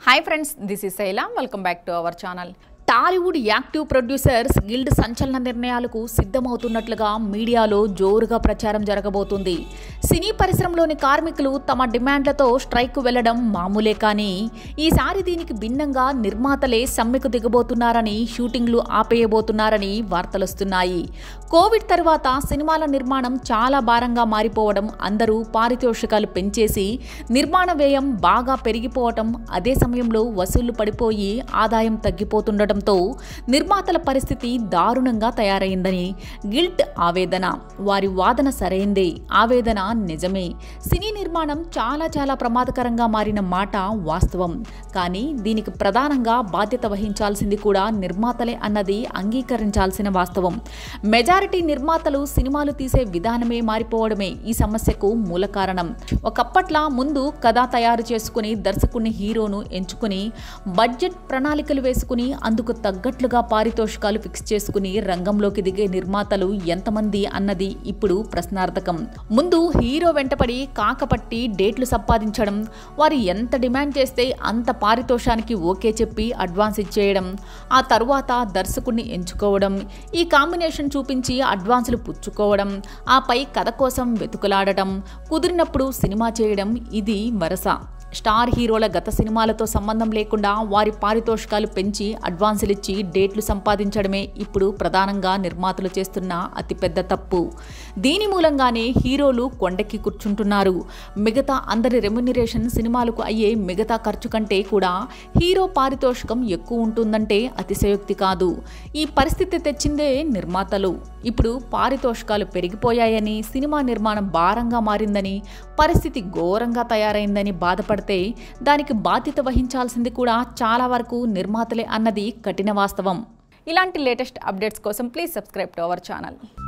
hi friends this is Shaila welcome back to our channel Tollywood active producers guild సంచలన నిర్ణయాలకు సిద్ధమవుతున్నట్లుగా మీడియాలో జోరుగా ప్రచారం జరగబోతుంది సినీ పరిశ్రమలోని కార్మికులు తమ డిమాండ్లతో స్ట్రైక్ వెళ్లడం మామూలే కానీ ఈసారి దీనికి భిన్నంగా నిర్మాతలే సమ్మెకు దిగబోతున్నారని షూటింగ్లు ఆపేయబోతున్నారని వార్తలొస్తున్నాయి కోవిడ్ తర్వాత సినిమాల నిర్మాణం చాలా భారంగా మారిపోవడం అందరూ పారితోషికాలు పెంచేసి నిర్మాణ వ్యయం బాగా పెరిగిపోవటం అదే సమయంలో వసూళ్లు పడిపోయి ఆదాయం తగ్గిపోతుండటంతో నిర్మాతల పరిస్థితి దారుణంగా తయారైందని గిల్ట్ ఆవేదన వారి వాదన సరైందే ఆవేదన నిజమే సినీ నిర్మాణం చాలా చాలా ప్రమాదకరంగా మారిన మాట వాస్తవం కానీ దీనికి ప్రధానంగా బాధ్యత వహించాల్సింది కూడా నిర్మాతలే అన్నది అంగీకరించాల్సిన వాస్తవం మెజారిటీ నిర్మాతలు సినిమాలు తీసే విధానమే మారిపోవడమే ఈ సమస్యకు మూల కారణం ఒకప్పట్లా ముందు కథ తయారు చేసుకుని దర్శకుని హీరోను ఎంచుకుని బడ్జెట్ ప్రణాళికలు వేసుకుని అందుకు తగ్గట్లుగా పారితోషికాలు ఫిక్స్ చేసుకుని రంగంలోకి దిగే నిర్మాతలు ఎంతమంది అన్నది ఇప్పుడు ప్రశ్నార్థకం ముందు హీరో వెంటపడి కాకపట్టి డేట్లు సంపాదించడం వారు ఎంత డిమాండ్ చేస్తే అంత పారితోషానికి ఓకే చెప్పి అడ్వాన్స్ ఇచ్చేయడం ఆ తరువాత దర్శకుడిని ఎంచుకోవడం ఈ కాంబినేషన్ చూపించి అడ్వాన్సులు పుచ్చుకోవడం ఆపై కథ కోసం వెతుకులాడటం కుదిరినప్పుడు సినిమా చేయడం ఇది వరస స్టార్ హీరోల గత సినిమాలతో సంబంధం లేకుండా వారి పారితోషికాలు పెంచి అడ్వాన్సులు ఇచ్చి డేట్లు సంపాదించడమే ఇప్పుడు ప్రధానంగా నిర్మాతలు చేస్తున్న అతిపెద్ద తప్పు దీని మూలంగానే హీరోలు కొండకి కూర్చుంటున్నారు మిగతా అందరి రెమ్యునరేషన్ సినిమాలకు అయ్యే మిగతా ఖర్చు కంటే కూడా హీరో పారితోషికం ఎక్కువ ఉంటుందంటే అతిశయోక్తి కాదు ఈ పరిస్థితి తెచ్చిందే నిర్మాతలు ఇప్పుడు పారితోషికాలు పెరిగిపోయాయని సినిమా నిర్మాణం భారంగా మారిందని పరిస్థితి ఘోరంగా తయారైందని బాధపడితే దానికి బాధ్యత వహించాల్సింది కూడా చాలా వరకు నిర్మాతలే అన్నది కఠిన వాస్తవం ఇలాంటి లేటెస్ట్ అప్డేట్స్ కోసం please subscribe to our channel